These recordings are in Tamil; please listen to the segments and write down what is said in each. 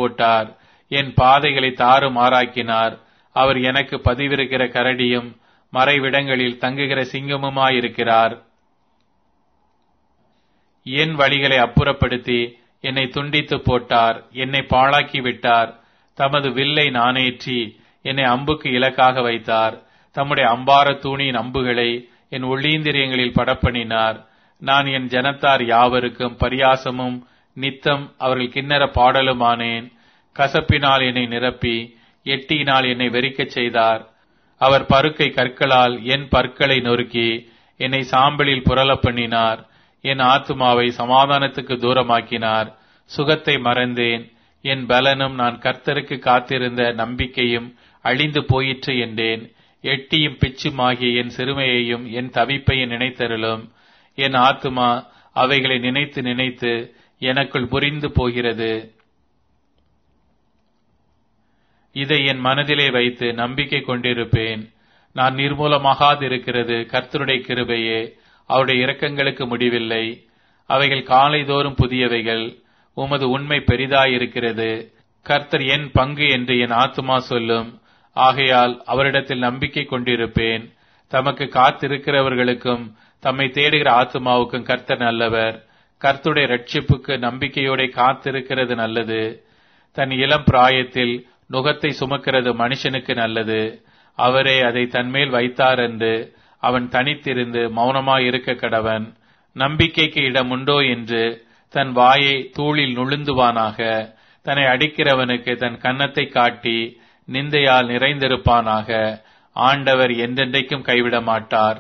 போட்டார் என் பாதைகளை தாறுமாறாக்கினார் அவர் எனக்கு பதிவிருக்கிற கரடியும் மறைவிடங்களில் தங்குகிற சிங்கமுமாயிருக்கிறார் என் வழிகளை அப்புறப்படுத்தி என்னை துண்டித்து போட்டார் என்னை பாழாக்கி விட்டார் தமது வில்லை நாணேற்றி என்னை அம்புக்கு இலக்காக வைத்தார் தம்முடைய அம்பார தூணியின் அம்புகளை என் உள்ளீந்திரியங்களில் படப்பண்ணினார் நான் என் ஜனத்தார் யாவருக்கும் பரியாசமும் நித்தம் அவர்கள் கிண்ணற பாடலுமானேன் கசப்பினால் என்னை நிரப்பி எட்டியினால் என்னை வெறிக்கச் செய்தார் அவர் பருக்கை கற்களால் என் பற்களை நொறுக்கி என்னை சாம்பலில் புரள பண்ணினார் என் ஆத்துமாவை சமாதானத்துக்கு தூரமாக்கினார் சுகத்தை மறந்தேன் என் பலனும் நான் கர்த்தருக்கு காத்திருந்த நம்பிக்கையும் அழிந்து போயிற்று என்றேன் எட்டியும் பிச்சுமாகிய என் சிறுமையையும் என் தவிப்பையும் நினைத்தருளும் என் ஆத்துமா அவைகளை நினைத்து நினைத்து எனக்குள் புரிந்து போகிறது இதை என் மனதிலே வைத்து நம்பிக்கை கொண்டிருப்பேன் நான் நிர்மூலமாகாதிருக்கிறது கர்த்தருடைய கிருபையே அவருடைய இரக்கங்களுக்கு முடிவில்லை அவைகள் காலைதோறும் புதியவைகள் உமது உண்மை பெரிதாயிருக்கிறது கர்த்தர் என் பங்கு என்று என் ஆத்துமா சொல்லும் ஆகையால் அவரிடத்தில் நம்பிக்கை கொண்டிருப்பேன் தமக்கு காத்திருக்கிறவர்களுக்கும் தம்மை தேடுகிற ஆத்துமாவுக்கும் கர்த்தர் நல்லவர் கர்த்தருடைய ரட்சிப்புக்கு நம்பிக்கையோட காத்திருக்கிறது நல்லது தன் இளம் பிராயத்தில் நுகத்தை சுமக்கிறது மனுஷனுக்கு நல்லது அவரே அதை தன்மேல் வைத்தார் என்று அவன் தனித்திருந்து மௌனமாயிருக்க கடவன் நம்பிக்கைக்கு இடம் உண்டோ என்று தன் வாயை தூளில் நுழுந்துவானாக தன்னை அடிக்கிறவனுக்கு தன் கன்னத்தை காட்டி நிந்தையால் நிறைந்திருப்பானாக ஆண்டவர் என்றென்றைக்கும் கைவிட மாட்டார்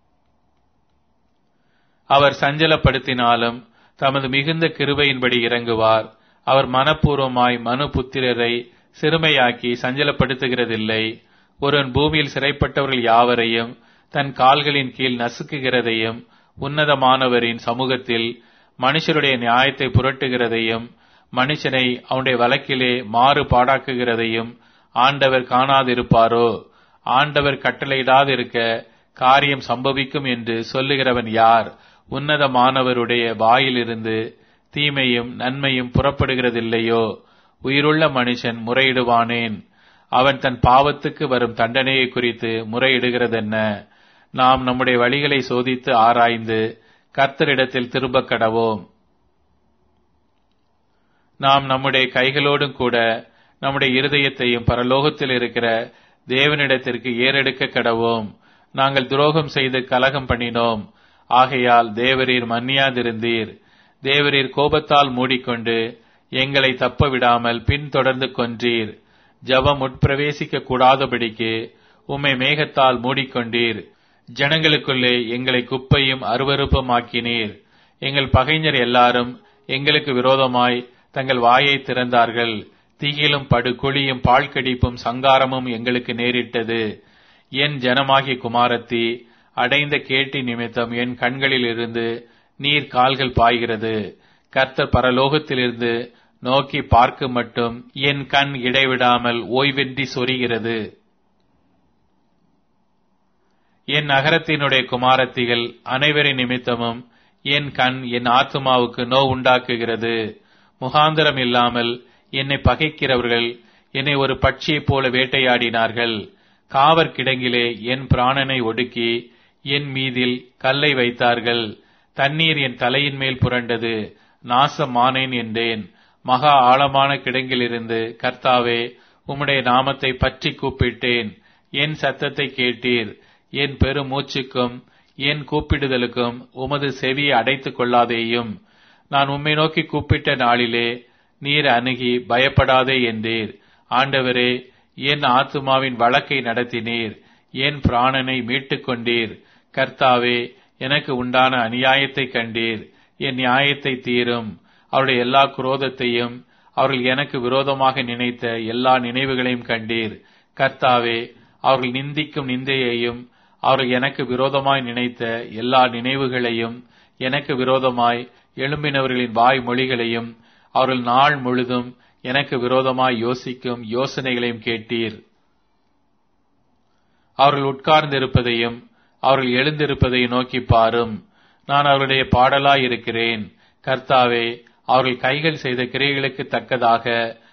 அவர் சஞ்சலப்படுத்தினாலும் தமது மிகுந்த கிருபையின்படி இறங்குவார் அவர் மனப்பூர்வமாய் மனு புத்திரரை சிறுமையாக்கி சஞ்சலப்படுத்துகிறதில்லை ஒருவன் பூமியில் சிறைப்பட்டவர்கள் யாவரையும் தன் கால்களின் கீழ் நசுக்குகிறதையும் உன்னதமானவரின் சமூகத்தில் மனுஷருடைய நியாயத்தை புரட்டுகிறதையும் மனுஷனை அவனுடைய வழக்கிலே மாறு பாடாக்குகிறதையும் ஆண்டவர் காணாதிருப்பாரோ ஆண்டவர் கட்டளையிடாதிருக்க காரியம் சம்பவிக்கும் என்று சொல்லுகிறவன் யார் உன்னதமானவருடைய வாயிலிருந்து தீமையும் நன்மையும் புறப்படுகிறதில்லையோ உயிருள்ள மனுஷன் முறையிடுவானேன் அவன் தன் பாவத்துக்கு வரும் தண்டனையை குறித்து முறையிடுகிறதென்ன நாம் நம்முடைய வழிகளை சோதித்து ஆராய்ந்து கர்த்தரிடத்தில் திரும்ப கடவோம் நாம் நம்முடைய கைகளோடும் கூட நம்முடைய இருதயத்தையும் பரலோகத்தில் இருக்கிற தேவனிடத்திற்கு ஏறெடுக்க கடவோம் நாங்கள் துரோகம் செய்து கலகம் பண்ணினோம் ஆகையால் தேவரீர் மன்னியாதிருந்தீர் தேவரீர் கோபத்தால் மூடிக்கொண்டு எங்களை தப்ப விடாமல் பின்தொடர்ந்து கொன்றீர் ஜபம் உட்பிரவேசிக்க கூடாதபடிக்கு உம்மை மேகத்தால் மூடிக்கொண்டீர் ஜனங்களுக்குள்ளே எங்களை குப்பையும் அருவருப்பமாக்கினீர் எங்கள் பகைஞர் எல்லாரும் எங்களுக்கு விரோதமாய் தங்கள் வாயை திறந்தார்கள் தீயிலும் படுகுழியும் பாழ்கடிப்பும் சங்காரமும் எங்களுக்கு நேரிட்டது என் ஜனமாகிய குமாரத்தி அடைந்த கேட்டி நிமித்தம் என் கண்களில் இருந்து நீர் கால்கள் பாய்கிறது கர்த்தர் பரலோகத்திலிருந்து நோக்கி பார்க்க மட்டும் என் கண் இடைவிடாமல் ஓய்வின்றி சொரிகிறது என் நகரத்தினுடைய குமாரத்திகள் அனைவரின் நிமித்தமும் என் கண் என் ஆத்மாவுக்கு நோ உண்டாக்குகிறது முகாந்திரம் இல்லாமல் என்னை பகைக்கிறவர்கள் என்னை ஒரு பட்சியைப் போல வேட்டையாடினார்கள் காவற் கிடங்கிலே என் பிராணனை ஒடுக்கி என் மீதில் கல்லை வைத்தார்கள் தண்ணீர் என் தலையின் மேல் புரண்டது நாசமானேன் என்றேன் மகா ஆழமான கிடங்கிலிருந்து கர்த்தாவே உம்முடைய நாமத்தை பற்றி கூப்பிட்டேன் என் சத்தத்தை கேட்டீர் என் பெருமூச்சுக்கும் என் கூப்பிடுதலுக்கும் உமது செவியை அடைத்துக் கொள்ளாதேயும் நான் உம்மை நோக்கி கூப்பிட்ட நாளிலே நீர் அணுகி பயப்படாதே என்றீர் ஆண்டவரே என் ஆத்துமாவின் வழக்கை நடத்தினீர் என் பிராணனை மீட்டுக் கொண்டீர் கர்த்தாவே எனக்கு உண்டான அநியாயத்தை கண்டீர் என் நியாயத்தை தீரும் அவருடைய எல்லா குரோதத்தையும் அவர்கள் எனக்கு விரோதமாக நினைத்த எல்லா நினைவுகளையும் கண்டீர் கர்த்தாவே அவர்கள் நிந்திக்கும் நிந்தையையும் அவர்கள் எனக்கு விரோதமாய் நினைத்த எல்லா நினைவுகளையும் எனக்கு விரோதமாய் எழும்பினவர்களின் வாய் மொழிகளையும் அவர்கள் நாள் முழுதும் எனக்கு விரோதமாய் யோசிக்கும் யோசனைகளையும் கேட்டீர் அவர்கள் உட்கார்ந்திருப்பதையும் அவர்கள் எழுந்திருப்பதையும் நோக்கி பாரும் நான் அவருடைய பாடலாய் இருக்கிறேன் கர்த்தாவே அவர்கள் கைகள் செய்த கிரைகளுக்கு தக்கதாக